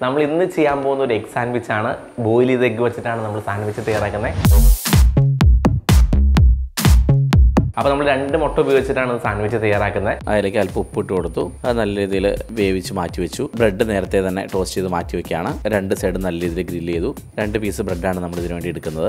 നമ്മൾ ഇന്ന് ചെയ്യാൻ പോകുന്ന ഒരു എഗ് സാൻഡ്വിച്ച് ആണ് ബോയിൽ ചെയ്ത് എഗ് വെച്ചിട്ടാണ് നമ്മൾ സാൻഡ്വിച്ച് തയ്യാറാക്കുന്നത് അപ്പോൾ നമ്മൾ രണ്ട് മുട്ട ഉപയോഗിച്ചിട്ടാണ് സാൻഡ്വിച്ച് തയ്യാറാക്കുന്നത് അതിലേക്ക് അല്പം ഉപ്പിട്ട് കൊടുത്തു അത് നല്ല രീതിയിൽ വേവിച്ച് മാറ്റി വെച്ചു ബ്രെഡ് നേരത്തെ തന്നെ ടോസ്റ്റ് ചെയ്ത് മാറ്റി വെക്കുകയാണ് രണ്ട് സൈഡ് നല്ല രീതിയിൽ ഗ്രില്ല് ചെയ്തു രണ്ട് പീസ് ബ്രെഡാണ് നമ്മൾ ഇതിനു വേണ്ടി എടുക്കുന്നത്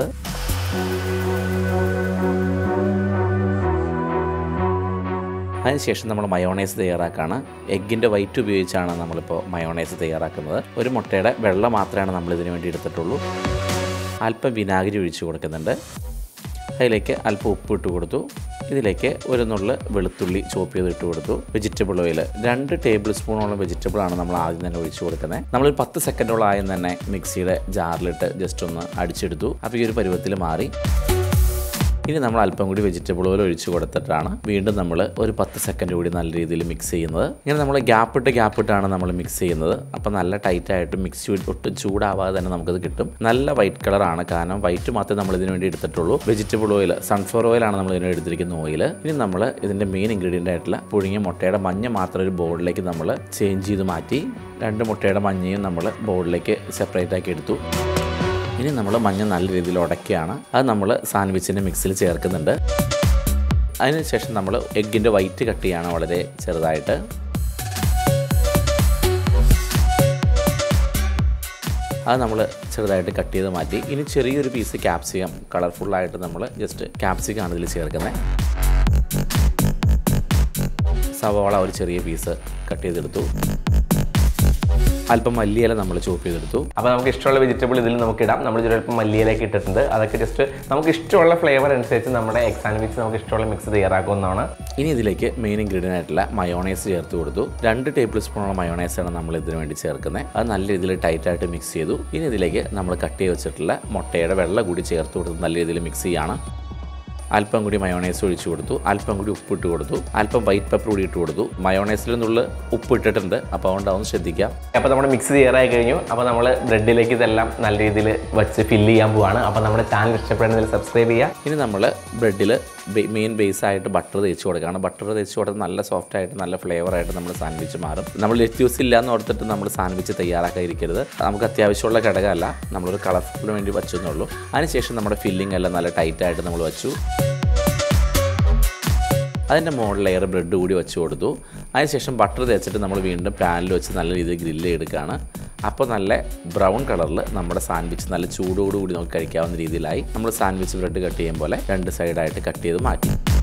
അതിനുശേഷം നമ്മൾ മയോണൈസ് തയ്യാറാക്കുകയാണ് എഗ്ഗിൻ്റെ വൈറ്റ് ഉപയോഗിച്ചാണ് നമ്മളിപ്പോൾ മയോണൈസ് തയ്യാറാക്കുന്നത് ഒരു മുട്ടയുടെ വെള്ളം മാത്രമാണ് നമ്മൾ ഇതിനു വേണ്ടി എടുത്തിട്ടുള്ളൂ അല്പം വിനാഗിരി ഒഴിച്ച് കൊടുക്കുന്നുണ്ട് അതിലേക്ക് അല്പം ഉപ്പ് ഇട്ട് കൊടുത്തു ഇതിലേക്ക് ഒരു നുള്ള് വെളുത്തുള്ളി ചോപ്പ് ചെയ്ത് ഇട്ട് കൊടുത്തു വെജിറ്റബിൾ ഓയിൽ രണ്ട് ടേബിൾ സ്പൂണോളം വെജിറ്റബിൾ ആണ് നമ്മൾ ആദ്യം തന്നെ ഒഴിച്ച് കൊടുക്കുന്നത് നമ്മളൊരു പത്ത് സെക്കൻഡോളം ആദ്യം തന്നെ മിക്സിയുടെ ജാറിലിട്ട് ജസ്റ്റ് ഒന്ന് അടിച്ചെടുത്തു അപ്പോൾ ഈ ഒരു പരുവത്തിൽ മാറി ഇനി നമ്മൾ അല്പം കൂടി വെജിറ്റബിൾ ഓയിൽ ഒഴിച്ച് കൊടുത്തിട്ടാണ് വീണ്ടും നമ്മൾ ഒരു പത്ത് സെക്കൻഡ് കൂടി നല്ല രീതിയിൽ മിക്സ് ചെയ്യുന്നത് ഇങ്ങനെ നമ്മൾ ഗ്യാപ്പ് ഇട്ട് ഗ്യാപ്പ് ഇട്ടാണ് നമ്മൾ മിക്സ് ചെയ്യുന്നത് അപ്പോൾ നല്ല ടൈറ്റായിട്ട് മിക്സ് ഒട്ടും ചൂടാവാതെ തന്നെ നമുക്കത് കിട്ടും നല്ല വൈറ്റ് കളറാണ് കാരണം വൈറ്റ് മാത്രമേ നമ്മൾ ഇതിനു വേണ്ടി എടുത്തിട്ടുള്ളൂ വെജിറ്റബിൾ ഓയിൽ സൺഫ്ലവർ ഓയിലാണ് നമ്മൾ ഇതിന് എടുത്തിരിക്കുന്ന ഓയിൽ ഇനി നമ്മൾ ഇതിൻ്റെ മെയിൻ ഇൻഗ്രീഡിയൻ്റ് ആയിട്ടുള്ള പുഴുങ്ങിയ മുട്ടയുടെ മഞ്ഞ മാത്രം ഒരു ബോളിലേക്ക് നമ്മൾ ചേഞ്ച് ചെയ്ത് മാറ്റി രണ്ട് മുട്ടയുടെ മഞ്ഞയും നമ്മൾ ബോളിലേക്ക് സെപ്പറേറ്റ് ആക്കി എടുത്തു ഇനി നമ്മൾ മഞ്ഞ നല്ല രീതിയിൽ ഉടക്കുകയാണ് അത് നമ്മൾ സാൻഡ്വിച്ചിൻ്റെ മിക്സിൽ ചേർക്കുന്നുണ്ട് അതിനുശേഷം നമ്മൾ എഗ്ഗിൻ്റെ വൈറ്റ് കട്ട് ചെയ്യാണ് വളരെ ചെറുതായിട്ട് അത് നമ്മൾ ചെറുതായിട്ട് കട്ട് ചെയ്ത് മാറ്റി ഇനി ചെറിയൊരു പീസ് ക്യാപ്സിക്കം കളർഫുള്ളായിട്ട് നമ്മൾ ജസ്റ്റ് ക്യാപ്സിക്കമാണ് ഇതിൽ ചേർക്കുന്നത് സവാള ഒരു ചെറിയ പീസ് കട്ട് ചെയ്തെടുത്തു അല്പം മല്ലിയില നമ്മൾ ചോപ്പ് ചെയ്തെടുത്തു അപ്പോൾ നമുക്ക് ഇഷ്ടമുള്ള വെജിറ്റബിൾ ഇതിൽ നമുക്ക് ഇടാം നമ്മൾ ചിലപ്പോൾ മല്ലിയിലേക്ക് ഇട്ടിട്ടുണ്ട് അതൊക്കെ ജസ്റ്റ് നമുക്ക് ഇഷ്ടമുള്ള ഫ്ലേവർ അനുസരിച്ച് നമ്മുടെ എഗ് സാൻഡ്വിച്ച് നമുക്ക് ഇഷ്ടമുള്ള മിക്സ് തയ്യാറാക്കാവുന്നതാണ് ഇനി ഇതിലേക്ക് മെയിൻ ഇൻഗ്രീഡിയൻ്റ് ആയിട്ടുള്ള മയോണൈസ് ചേർത്ത് കൊടുത്തു രണ്ട് ടേബിൾ സ്പൂണോളം മയോണൈസാണ് നമ്മൾ ഇതിന് വേണ്ടി ചേർക്കുന്നത് അത് നല്ല രീതിയിൽ ടൈറ്റായിട്ട് മിക്സ് ചെയ്തു ഇനി ഇതിലേക്ക് നമ്മൾ കട്ട് ചെയ്ത് വെച്ചിട്ടുള്ള മുട്ടയുടെ വെള്ളം കൂടി ചേർത്ത് കൊടുത്ത് നല്ല രീതിയിൽ മിക്സ് ചെയ്യാണ് അല്പം കൂടി മയോണൈസ് ഒഴിച്ചു കൊടുത്തു അല്പം കൂടി ഉപ്പിട്ട് കൊടുത്തു അല്പം വൈറ്റ് പെപ്പർ കൂടി ഇട്ട് കൊടുത്തു മയോണൈസിൽ നിന്നുള്ള ഉപ്പ് ഇട്ടിട്ടുണ്ട് അപ്പോൾ അതുകൊണ്ട് അതൊന്ന് ശ്രദ്ധിക്കാം അപ്പോൾ നമ്മുടെ മിക്സ് തയ്യാറായി കഴിഞ്ഞു അപ്പോൾ നമ്മൾ ബ്രെഡിലേക്ക് ഇതെല്ലാം നല്ല രീതിയിൽ വെച്ച് ഫില്ല് ചെയ്യാൻ പോവാണ് അപ്പോൾ നമ്മുടെ ചാനൽ ഇഷ്ടപ്പെടുന്നതിൽ സബ്സ്ക്രൈബ് ചെയ്യുക ഇനി നമ്മൾ ബ്രെഡിൽ മെയിൻ ബേസ് ആയിട്ട് ബട്ടർ തേച്ച് കൊടുക്കുകയാണ് ബട്ടർ തേച്ച് കൊടുത്ത് നല്ല സോഫ്റ്റ് ആയിട്ട് നല്ല ഫ്ലേവർ ആയിട്ട് നമ്മൾ സാൻഡ്വിച്ച് മാറും നമ്മൾ ലെറ്റ്യൂസ് ഇല്ല എന്ന് ഓർത്തിട്ട് നമ്മൾ സാൻഡ്വിച്ച് തയ്യാറാക്കാതിരിക്കരുത് നമുക്ക് അത്യാവശ്യമുള്ള ഘടകമല്ല നമ്മളൊരു കളർഫുള്ളിന് വേണ്ടി വച്ചെന്നുള്ളൂ അതിനുശേഷം നമ്മുടെ ഫില്ലിംഗ് എല്ലാം നല്ല ടൈറ്റായിട്ട് നമ്മൾ വെച്ചു അതിൻ്റെ മുകളിൽ ലെയർ ബ്രെഡ് കൂടി വെച്ച് കൊടുത്തു അതിനുശേഷം ബട്ടർ തേച്ചിട്ട് നമ്മൾ വീണ്ടും പാനിൽ വെച്ച് നല്ല രീതിയിൽ ഗ്രില്ല് എടുക്കുകയാണ് അപ്പോൾ നല്ല ബ്രൗൺ കളറിൽ നമ്മുടെ സാൻഡ്വിച്ച് നല്ല ചൂടോടുകൂടി നമുക്ക് കഴിക്കാവുന്ന രീതിയിലായി നമ്മൾ സാൻഡ്വിച്ച് ബ്രെഡ് കട്ട് ചെയ്യും പോലെ രണ്ട് സൈഡായിട്ട് കട്ട് ചെയ്ത് മാറ്റി